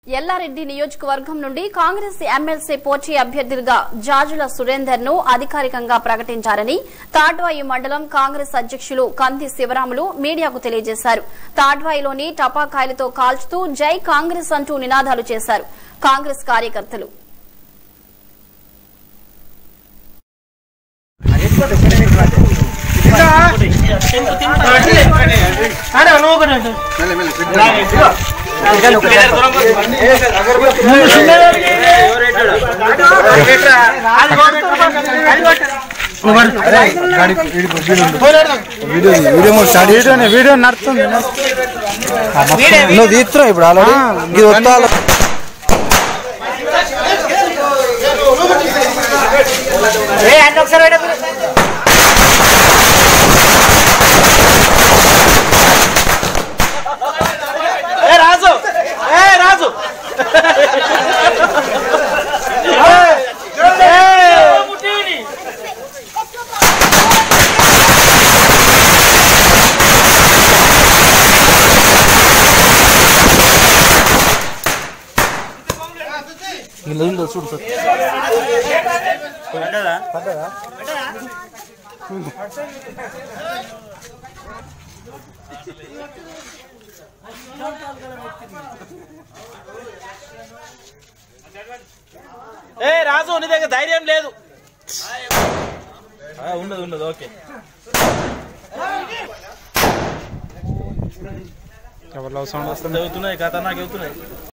ఎల్లారెడ్డి నియోజకవర్గం నుండి కాంగ్రెస్ ఎమ్మెల్సీ పోటీ అభ్యర్థులుగా జాజుల సురేందర్ ను అధికారికంగా ప్రకటించారని తాడ్వాయి మండలం కాంగ్రెస్ అధ్యక్షులు కంది శివరాములు మీడియాకు తెలియజేశారు తాడ్వాయిలోని టపాకాయలతో కాల్చుతూ జై కాంగ్రెస్ అంటూ నినాదాలు చేశారు కాంగ్రెస్ కార్యకర్తలు వీడియో వీడియో స్టార్ట్ వీడియోనే వీడియో నడుస్తుంది నువ్వు తీస్తున్నావు ఇప్పుడు ఆల్రెడీ ఇది వస్తా రాజు ఏ రాజు చూడు ఏ రాజు నీ దగ్గర ధైర్యం లేదు ఆ, ఉండదు ఉండదు ఓకే ఎవరు సౌండ్ వస్తుంది అవుతున్నాయి కథ నాకు అవుతున్నాయి